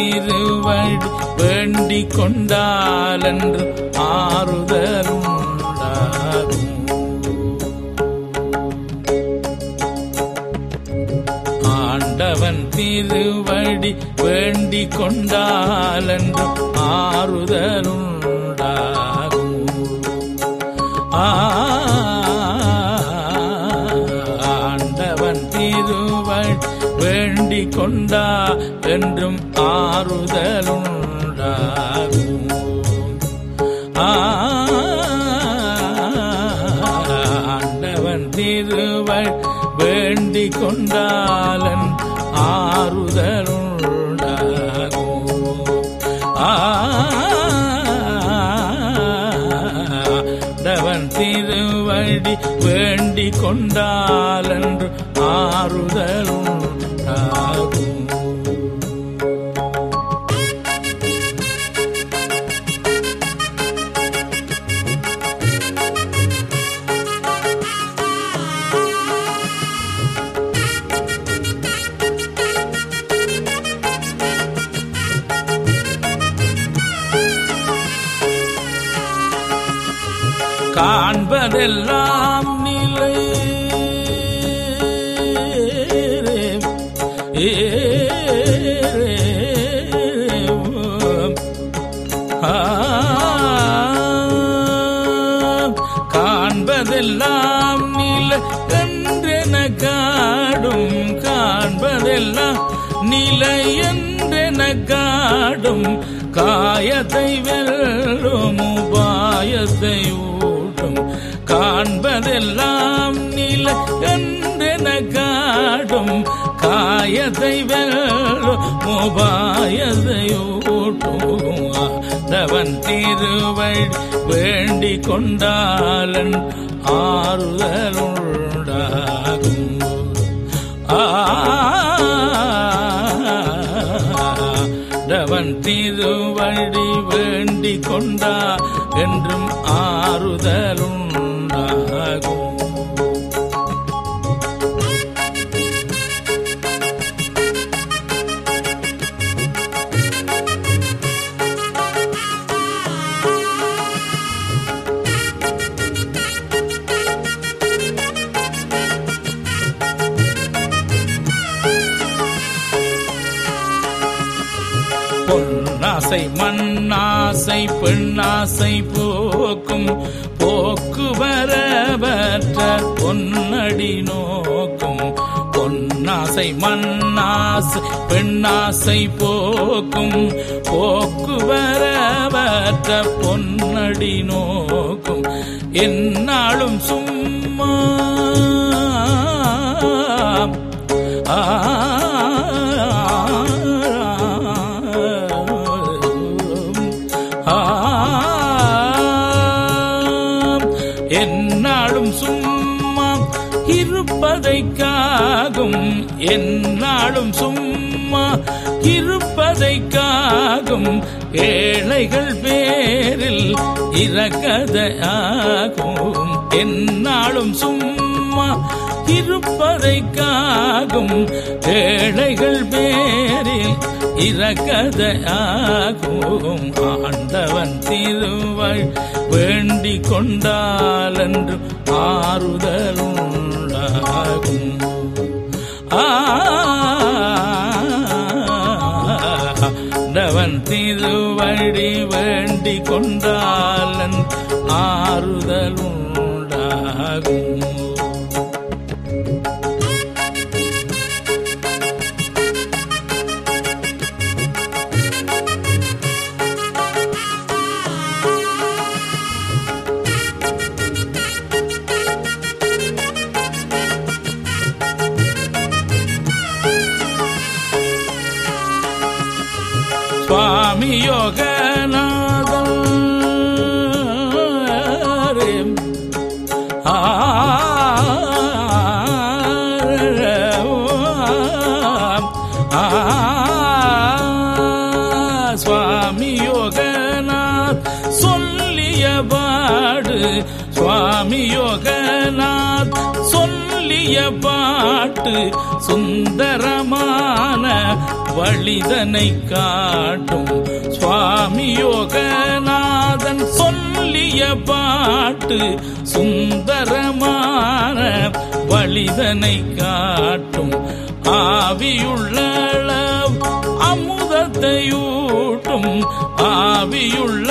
திருவடி வேண்டிக் கொண்டாலன்று ஆறுதலும் உண்டாகும் ஆண்டவன் திருவடி வேண்டிக் கொண்டாலன்று ஆறுதலும் உண்டாகும் ஆண்டவன் திருவள் வேண்டிக் கொண்டா என்றும் ஆறுதலுண்டாகும் ஆண்டவன் திருவள் வேண்டிக் கொண்டாலன் ஆறுதலுண்டாகும் ஆண்டவன் திருவடி வேண்டிக் கொண்டாலன்று ஆறுதலுண்டாகும் காண்பதெல்லாம் நிலை காண்பதெல்லாம் நில என்றென காடும் காண்பதெல்லாம் நிலை என்றென காடும் காயத்தை வெல்லும் உபாயத்தை ஊட்டும் காண்பதெல்லாம் நில என்றென காடும் காயத்தை வெல்லும் உபாயத்தை ஊட்டும் தவன் திருவள் வேண்டிக் கொண்டாலன் ஆறுதலுண்டாகும் ஆண்டவன் திருவடி வேண்டிக் கொண்டா என்றும் ஆறுதலுண்டாகும் பொன்னாசை மண்ணாசை பெண்ணாசை போக்கும் போக்குவரவற்ற பொன்னடி நோக்கும் பொன்னாசை மண்ணாசை பெண்ணாசை போக்கும் போக்குவரவற்ற பொன்னடி நோக்கும் என்னாலும் சும்மா என்னாலும் சும்மா இருப்பதை காகும் என்னாலும் சும்மா இருப்பதை காகும் ஏழைகள் பேரில் இறக்கதையாகும் என்னாலும் சும்மா இருப்பதை காகும் ஏழைகள் பேரில் இறக்கதையாகும் ஆண்டவன் திருவள் வேண்டிக் கொண்டாலன்று ஆறுதலுண்டாகும் ஆண்டவன் திருவடி வேண்டிக் கொண்டாலன் ஆறுதலுண்டாகும் சுவாமி யோகநாதம் ஆ ஆ சுவாமி யோகநாத் சொல்லிய பாடு சுவாமி யோகநாத் சொல்லிய சொல்லிய பாட்டு சுந்தரமான வழிதனை காட்டும் சுவாமி யோகநாதன் சொல்லிய பாட்டு சுந்தரமான வழிதனை காட்டும் ஆவியுள்ள அமுதத்தையூட்டும் ஆவியுள்ள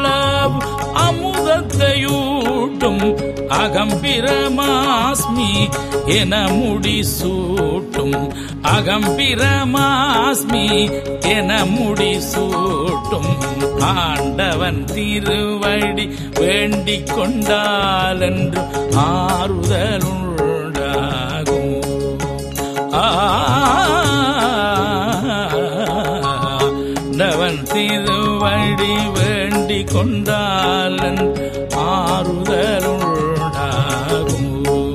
அமுதத்தையூட்டும் அகம்பிரமாஸ்மி என முடிசூட்டும் அகம்பிரமாஸ்மி என முடிசூட்டும் ஆண்டவன் திருவடி வேண்டிக் கொண்டாலென்று ஆறுதலுண்டாகும் ஆண்டவன் திருவடி வேண்டிக் கொண்டாலன் ஆறுதலுண்டாகும்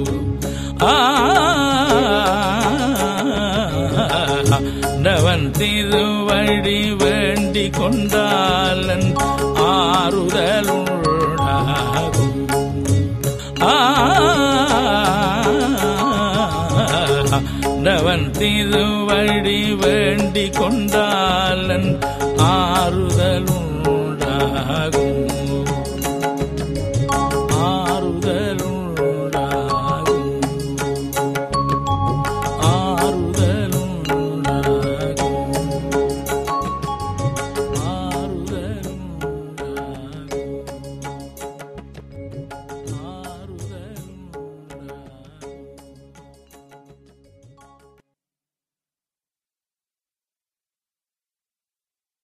ஆண்டவன் திருவடி வேண்டிக் கொண்டாலன் ஆறுதலுண்டாகும் ஆண்டவன் திருவடி வேண்டிக் கொண்டாலன் ஆறுதலுண்டாகும்